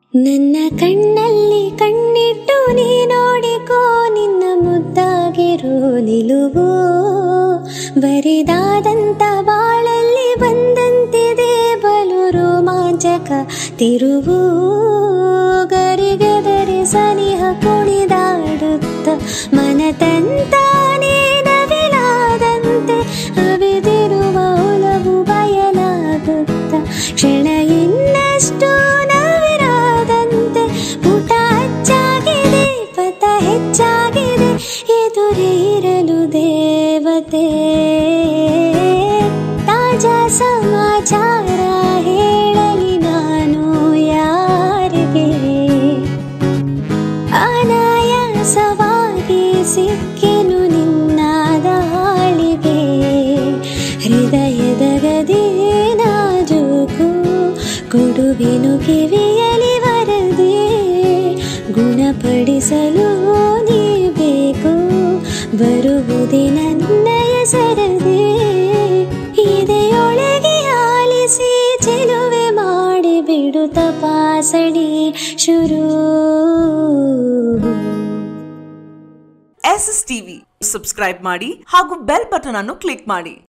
ನನ್ನ ಕಣ್ಣಲ್ಲಿ ಕಣ್ಣಿಟ್ಟು ನೀ ನೋಡಿಕೋ ನಿನ್ನ ಮುದ್ದಾಗಿರೋ ನಿಲುವು ಬರಿದಾದಂತ ಬಾಳಲ್ಲಿ ಬಂದಂತಿದೆ ಬಲು ರೋಮಾಂಚಕ ತಿರುವು ಗರಿಗೆದರಿ ಸನಿಹ ಕುಣಿದಾಡುತ್ತ ಮನತಂತಾನೇ ನವಿಲಾದಂತೆ ಅವಿದಿರುವ ಒಲವು ಬಯಲಾಗುತ್ತ ಕ್ಷಣ ಇನ್ನಷ್ಟು ನವಿರಾದಂತೆ ಪುಟ ಹಚ್ಚಾಗಿದೆ ಪಥ ಹೆಚ್ಚಾಗಿದೆ ಎದುರೇ ಇರಲು ದೇವತೆ ತಾಜಾ ಸಮಾಚಾರ ಹೇಳಲಿ ನಾನು ಯಾರಿಗೆ ಅನಾಯಾಸವಾಗಿ ಸಿಕ್ಕೆನು ನಿನ್ನ ದಾಳಿಗೆ ಹೃದಯದ ಗದಿ ನಾಜೂಕು ಕೊಡುವೆನು ಕಿವಿಯಲಿ ವರದೆ ಗುಣಪಡಿಸಲು ನೀ ಬೇಕು ಬರುವುದೇ ನನ್ನಯ ಸರದೆ ಇದೆಯೊಳಗೆ ಆಲಿಸಿ ಚೆಲುವೆ ಮಾಡಿ ಬಿಡು ತಪಾಸಣೆ ಶುರು ಎಸ್ ಎಸ್ ಟಿವಿ ಸಬ್ಸ್ಕ್ರೈಬ್ ಮಾಡಿ ಹಾಗೂ ಬೆಲ್ ಬಟನ್ ಅನ್ನು ಕ್ಲಿಕ್ ಮಾಡಿ